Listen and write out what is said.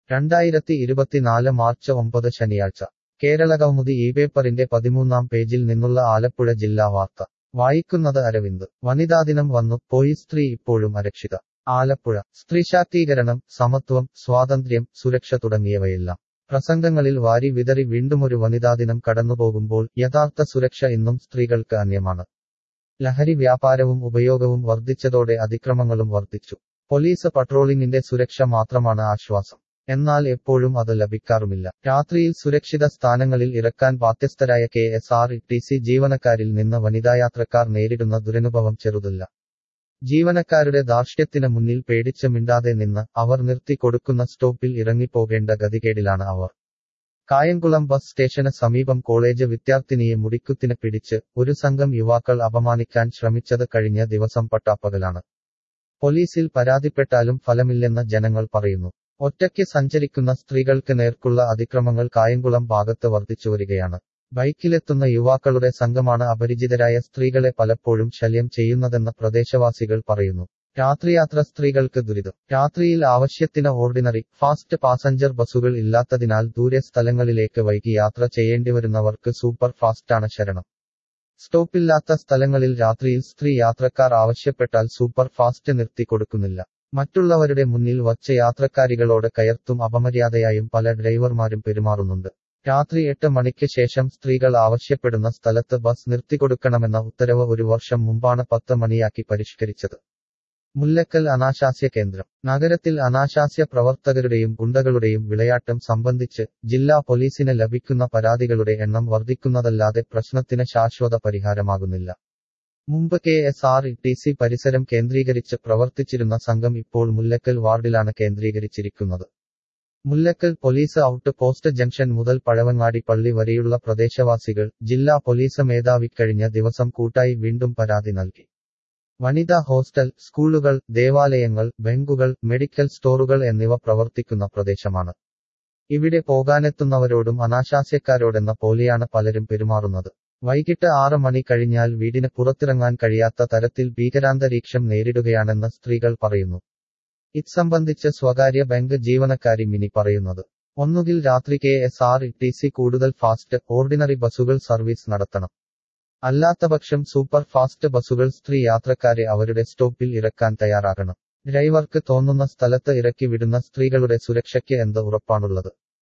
രണ്ടായിരത്തി ഇരുപത്തിനാല് മാർച്ച് ഒമ്പത് ശനിയാഴ്ച കേരളകൗമുദി ഈ പേപ്പറിന്റെ പതിമൂന്നാം പേജിൽ നിന്നുള്ള ആലപ്പുഴ ജില്ലാ വാർത്ത വായിക്കുന്നത് അരവിന്ദ് വനിതാദിനം വന്നു പോയി സ്ത്രീ ഇപ്പോഴും അരക്ഷിത ആലപ്പുഴ സ്ത്രീശാക്തീകരണം സമത്വം സ്വാതന്ത്ര്യം സുരക്ഷ തുടങ്ങിയവയെല്ലാം പ്രസംഗങ്ങളിൽ വാരി വിതറി വീണ്ടുമൊരു വനിതാദിനം കടന്നുപോകുമ്പോൾ യഥാർത്ഥ സുരക്ഷ ഇന്നും സ്ത്രീകൾക്ക് അന്യമാണ് ലഹരി വ്യാപാരവും ഉപയോഗവും വർദ്ധിച്ചതോടെ അതിക്രമങ്ങളും വർദ്ധിച്ചു പോലീസ് പട്രോളിംഗിന്റെ സുരക്ഷ മാത്രമാണ് ആശ്വാസം എന്നാൽ എപ്പോഴും അത് ലഭിക്കാറുമില്ല രാത്രിയിൽ സുരക്ഷിത സ്ഥാനങ്ങളിൽ ഇറക്കാൻ ബാധ്യസ്ഥരായ K S R T C ജീവനക്കാരിൽ നിന്ന് വനിതായാത്രക്കാർ നേരിടുന്ന ദുരനുഭവം ചെറുതല്ല ജീവനക്കാരുടെ ധാർഷ്ട്യത്തിന് മുന്നിൽ പേടിച്ച് മിണ്ടാതെ നിന്ന് അവർ നിർത്തി കൊടുക്കുന്ന സ്റ്റോപ്പിൽ ഇറങ്ങിപ്പോകേണ്ട ഗതികേടിലാണ് അവർ കായംകുളം ബസ് സ്റ്റേഷന് സമീപം കോളേജ് വിദ്യാർത്ഥിനിയെ മുടിക്കുത്തിന് പിടിച്ച് ഒരു സംഘം യുവാക്കൾ അപമാനിക്കാൻ ശ്രമിച്ചത് കഴിഞ്ഞ ദിവസം പട്ടാപ്പകലാണ് പോലീസിൽ പരാതിപ്പെട്ടാലും ഫലമില്ലെന്ന് ജനങ്ങൾ പറയുന്നു ഒറ്റയ്ക്ക് സഞ്ചരിക്കുന്ന സ്ത്രീകൾക്ക് നേർക്കുള്ള അതിക്രമങ്ങൾ കായംകുളം ഭാഗത്ത് വർദ്ധിച്ചുവരികയാണ് ബൈക്കിലെത്തുന്ന യുവാക്കളുടെ സംഘമാണ് അപരിചിതരായ സ്ത്രീകളെ പലപ്പോഴും ശല്യം ചെയ്യുന്നതെന്ന് പ്രദേശവാസികൾ പറയുന്നു രാത്രിയാത്ര സ്ത്രീകൾക്ക് ദുരിതം രാത്രിയിൽ ആവശ്യത്തിന് ഓർഡിനറി ഫാസ്റ്റ് പാസഞ്ചർ ബസ്സുകൾ ഇല്ലാത്തതിനാൽ ദൂരെ സ്ഥലങ്ങളിലേക്ക് വൈകി യാത്ര ചെയ്യേണ്ടിവരുന്നവർക്ക് സൂപ്പർ ഫാസ്റ്റാണ് ശരണം സ്റ്റോപ്പില്ലാത്ത സ്ഥലങ്ങളിൽ രാത്രിയിൽ സ്ത്രീ യാത്രക്കാർ ആവശ്യപ്പെട്ടാൽ സൂപ്പർ ഫാസ്റ്റ് നിർത്തി കൊടുക്കുന്നില്ല മറ്റുള്ളവരുടെ മുന്നിൽ വച്ച യാത്രക്കാരികളോട് കയർത്തും അപമര്യാദയായും പല ഡ്രൈവർമാരും പെരുമാറുന്നുണ്ട് രാത്രി എട്ട് മണിക്ക് ശേഷം സ്ത്രീകൾ ആവശ്യപ്പെടുന്ന സ്ഥലത്ത് ബസ് നിർത്തിക്കൊടുക്കണമെന്ന ഉത്തരവ് ഒരു വർഷം മുമ്പാണ് പത്ത് മണിയാക്കി പരിഷ്കരിച്ചത് മുല്ലക്കൽ അനാശാസ്യ കേന്ദ്രം നഗരത്തിൽ അനാശാസ്യ പ്രവർത്തകരുടെയും ഗുണ്ടകളുടെയും വിളയാട്ടം സംബന്ധിച്ച് ജില്ലാ പോലീസിന് ലഭിക്കുന്ന പരാതികളുടെ എണ്ണം വർദ്ധിക്കുന്നതല്ലാതെ പ്രശ്നത്തിന് ശാശ്വത പരിഹാരമാകുന്നില്ല മുമ്പ് K S R T C പരിസരം കേന്ദ്രീകരിച്ച് പ്രവർത്തിച്ചിരുന്ന സംഘം ഇപ്പോൾ മുല്ലക്കൽ വാർഡിലാണ് കേന്ദ്രീകരിച്ചിരിക്കുന്നത് Mullakkal police out post junction മുതൽ പഴവങ്ങാടി പള്ളി വരെയുള്ള പ്രദേശവാസികൾ ജില്ലാ പോലീസ് മേധാവി കഴിഞ്ഞ ദിവസം കൂട്ടായി വീണ്ടും പരാതി നൽകി വനിതാ ഹോസ്റ്റൽ സ്കൂളുകൾ ദേവാലയങ്ങൾ ബാങ്കുകൾ മെഡിക്കൽ സ്റ്റോറുകൾ എന്നിവ പ്രവർത്തിക്കുന്ന പ്രദേശമാണ് ഇവിടെ പോകാനെത്തുന്നവരോടും അനാശാസ്യക്കാരോടെന്ന പോലെയാണ് പലരും പെരുമാറുന്നത് വൈകിട്ട് ആറ് മണി കഴിഞ്ഞാൽ വീടിന് പുറത്തിറങ്ങാൻ കഴിയാത്ത തരത്തിൽ ഭീകരാന്തരീക്ഷം നേരിടുകയാണെന്ന് സ്ത്രീകൾ പറയുന്നു ഇത്സംബന്ധിച്ച് സ്വകാര്യ ബാങ്ക് ജീവനക്കാരി മിനി പറയുന്നത് ഒന്നുകിൽ രാത്രി K S R T C കൂടുതൽ ഫാസ്റ്റ് ഓർഡിനറി ബസ്സുകൾ സർവീസ് നടത്തണം അല്ലാത്തപക്ഷം സൂപ്പർ ഫാസ്റ്റ് ബസ്സുകൾ സ്ത്രീ യാത്രക്കാരെ അവരുടെ സ്റ്റോപ്പിൽ ഇറക്കാൻ തയ്യാറാകണം ഡ്രൈവർക്ക് തോന്നുന്ന സ്ഥലത്ത് ഇറക്കി വിടുന്ന സ്ത്രീകളുടെ സുരക്ഷയ്ക്ക് എന്ത് ഉറപ്പാണുള്ളത്